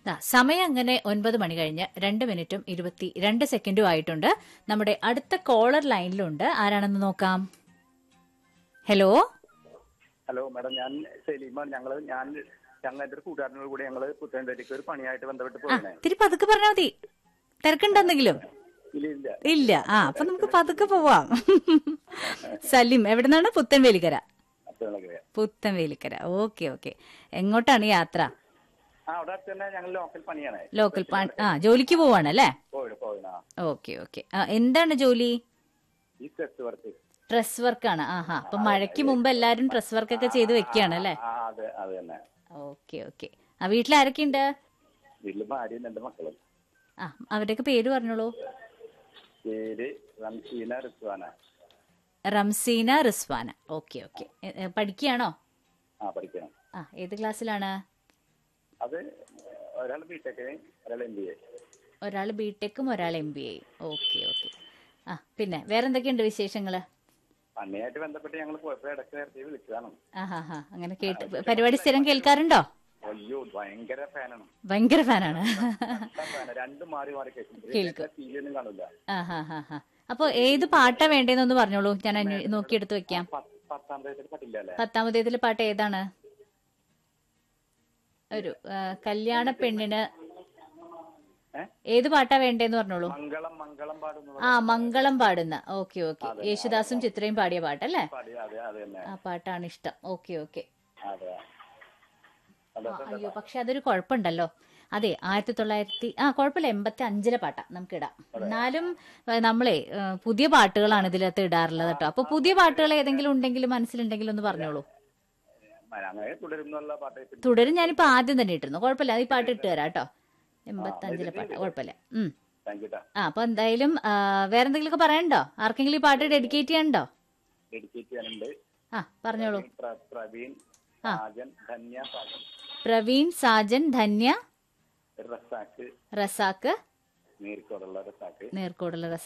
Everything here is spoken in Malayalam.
ദാ, സമയം അങ്ങനെ ഒൻപത് മണി കഴിഞ്ഞ് രണ്ട് മിനിറ്റും ഇരുപത്തി രണ്ട് സെക്കൻഡും ആയിട്ടുണ്ട് നമ്മുടെ അടുത്ത കോളർ ലൈനിലുണ്ട് ആരാണെന്ന് നോക്കാം ഹലോ ഹലോ മാഡം ഞാൻ സലീമാണ് ഞങ്ങള് ഞാൻ ഞങ്ങൾ എന്റെ ഒരു കൂട്ടുകാരനോട് കൂടി ഞങ്ങള് പുത്തൻപേട്ടയ്ക്ക് ഒരു പണിയായിട്ട് ബന്ധപ്പെട്ട് ആ പോയണേ തിരി പതുക്കെ പറഞ്ഞാൽ മതി തിരക്കുണ്ടെന്തെങ്കിലും ഇല്ല ഇല്ല ഇല്ല ആ അപ്പൊ നമുക്ക് പതുക്കെ പോവാം സലിം എവിടെ നിന്നാണ് പുത്തൻവേലിക്കര അച്ഛനൊക്കെ പുത്തൻവേലിക്കര ഓക്കെ ഓക്കെ എങ്ങോട്ടാണ് യാത്ര ആ അവിടെ അടുത്ത് തന്നെ ഞങ്ങൾ ലോക്കൽ പണിയാണ് ലോക്കൽ പാ ആ ജോലിക്ക് പോവാണ് അല്ലേ പോയിട് പോയിണ ഓക്കെ ഓക്കെ എന്താണ് ജോലി ഈ ടെസ്റ്റ് വർക്ക് ഡ്രസ് വർക്കാണ് ആഹാ അപ്പൊ മഴയ്ക്ക് മുമ്പ് എല്ലാരും ഡ്രസ് വർക്ക് ഒക്കെ ചെയ്ത് വെക്കുകയാണ് അല്ലേ ആ അതെ അത് തന്നെ ഓക്കെ ഓക്കെ ആ വീട്ടിൽ ആരൊക്കെയുണ്ട് വീട്ടില് ഭാര്യയും രണ്ട് മക്കളും ആ അവരുടെയൊക്കെ പേര് പറഞ്ഞോളൂ പേര് റംഷീന റിസ്വാന റംസീന റിസ്വാന ഓക്കെ ഓക്കെ പഠിക്കുകയാണോ ആ പഠിക്കണം ആ ഏത് ക്ലാസ്സിലാണ് അത് ഒരാൾ ബിടെക് ഒരാൾ എം ബി എ ഒരാൾ ബി ടെക്കും ഒരാൾ എം ബി എയും ഓക്കെ ഓക്കെ ആ പിന്നെ വേറെന്തൊക്കെയുണ്ട് വിശേഷങ്ങള് പണിയായിട്ട് ബന്ധപ്പെട്ട് ഞങ്ങൾ പോയപ്പോ ഇടയ്ക്ക് നേരത്തെ വിളിച്ചതാണ് ആ ഹാ ഹാ അങ്ങനെ കേട്ട് പരിപാടി സ്ഥിരം കേൾക്കാറുണ്ടോ അയ്യോ ഭയങ്കര ഫാനാണ് ഭയങ്കര ഫാനാണ് രണ്ടും മാറി മാറി കേൾക്കും കേൾക്കും. ടി വി ഒന്നും കാണില്ല ആ ഹാ ഹാ ഹാ അപ്പൊ ഏത് പാട്ടാ വേണ്ടതെന്നൊന്ന് പറഞ്ഞോളൂ ഞാൻ അന്വേ- നോക്കിയെടുത്ത് വെക്കാം പത്ത്- പത്താം തരത്തിൽ പറ്റില്ല അല്ലേ പത്താമതേതിലെ പാട്ട് ഏതാണ് ഒരു ആ, കല്യാണ പെണ്ണിന് ഏ? ഏത് പാട്ടാ വേണ്ടേന്ന് പറഞ്ഞോളൂ മംഗളം മംഗളം പാടുന്നു ആ മംഗളം പാടുന്ന ഓക്കെ ഓക്കെ യേശുദാസും ചിത്രയും പാടിയ പാട്ടല്ലേ പാടി അതെ അതെ തന്നെ ആ പാട്ടാണ് ഇഷ്ടം ഓക്കെ ഓക്കെ അതെ ആ, അയ്യോ പക്ഷെ അതൊരു കുഴപ്പമുണ്ടല്ലോ അതെ ആയിരത്തി തൊള്ളായിരത്തി ആ കുഴപ്പമില്ല എൺപത്തി അഞ്ചിലെ പാട്ടാ നമുക്ക് ഇടാം എന്നാലും ഏ, നമ്മളെ ഏ, പുതിയ പാട്ടുകളാണ് ഇതിനകത്ത് ഇടാറുള്ളത് കേട്ടോ അപ്പൊ പുതിയ പാട്ടുകൾ ഏതെങ്കിലും ഉണ്ടെങ്കിൽ മനസ്സിലുണ്ടെങ്കിൽ ഒന്ന് പറഞ്ഞോളൂ അങ്ങനെ തുടരുന്നുള്ള പാട്ട് ഇപ്പൊ തുടരും ഞാനിപ്പോ ആദ്യം തന്നെ ഇട്ടിരുന്നു കുഴപ്പമില്ല അത് ഈ പാട്ട് ഇട്ട് തരാം കേട്ടോ എൺപത്തി അഞ്ചിലെ പാട്ട് കുഴപ്പമില്ല ഉം താങ്ക് യു ട്ടാ ആ അപ്പൊ എന്തായാലും ആ, വേറെന്തെങ്കിലുമൊക്കെ പറയണ്ടോ ആർക്കെങ്കിലും ഈ പാട്ട് ഡെഡിക്കേറ്റ് ചെയ്യണ്ടോ ഡെഡിക്കേറ്റ് ചെയ്യാനുണ്ട് ആ പറഞ്ഞോളൂ പ്ര- പ്രവീൺ സാജൻ ധന്യ സാജൻ പ്രവീൺ സാജൻ ധന്യ റസാക്ക് റസാക്ക് നീർക്കോടുള്ള റസാക്ക് നേർക്കോടുള്ള റസാക്ക്